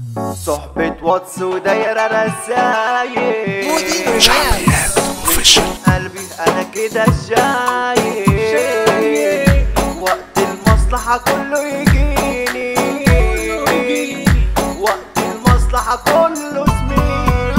صحبة واتس ودايرة رسايل شعبيات اوفيشال قلبي انا كده شايل وقت المصلحة كله يجيني وقت المصلحة كله زميلي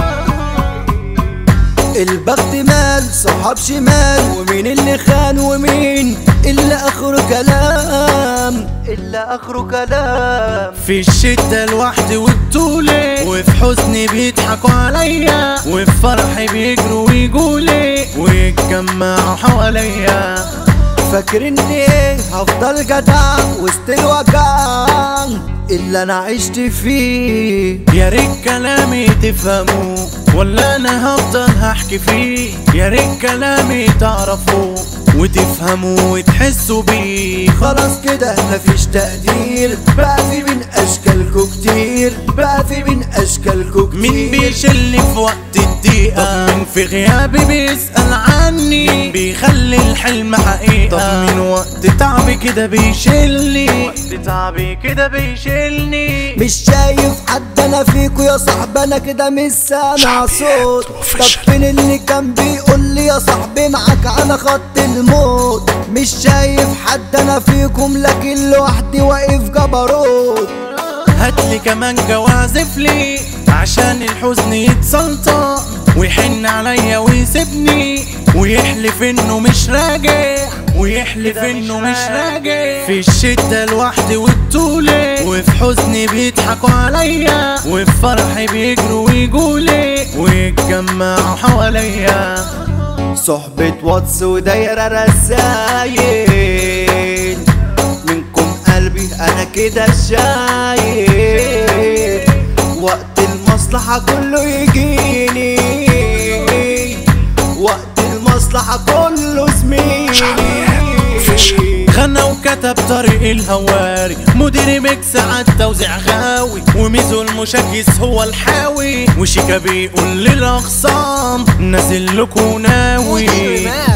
البخت مال صحاب شمال ومين اللي خان ومين اللي اخره كلام إلا آخره كلام في الشدة لوحدي والطولة وفي حزني بيضحكوا عليا وفي فرحي بيجروا ويقولي ويتجمعوا حواليا فاكر اني هفضل جدع وسط الوجع اللي انا عشت فيه يا ريت كلامي تفهموا ولا انا هفضل هحكي فيه يا ريت كلامي تعرفوا وتفهموا وتحسوا بيه خلاص كده مفيش تقدير بقى في من اشكالكوا كتير بقى في من اشكالكوا كتير مين بيشيلني في وقت الضيقة طب مين في غيابي بيسأل عني مين بيخلي الحلم حقيقة طب مين وقت تعبي كده بيشيلني وقت تعبي كده بيشيلني مش شايف حد انا فيكوا يا صاحبي انا كده مش سامع شعبيات صوت طب official. فين اللي كان بيقول لي يا صاحبي معاك على خط الموت مش شايف حد انا فيكم لكن لوحدي واقف جبروت هاتلي كمان جوازف لي عشان الحزن يتسلطن ويحن عليا ويسيبني ويحلف انه مش راجع ويحلف انه مش راجع في الشدة لوحدي والطولة وفي حزني بيضحكوا عليا وفي فرحي بيجروا ويقولي ويتجمعوا حواليا صحبة واتس ودايرة رسايل منكم قلبي انا كده شايل وقت المصلحة كله يجيني وقت المصلحة كله شعبيات official. زميلي غنى وكتب طريق الهواري مدير ميكس على التوزيع غاوي وميزو المشاكس هو الحاوي وشيكا بيقول للاخصام نازل لكم ناوي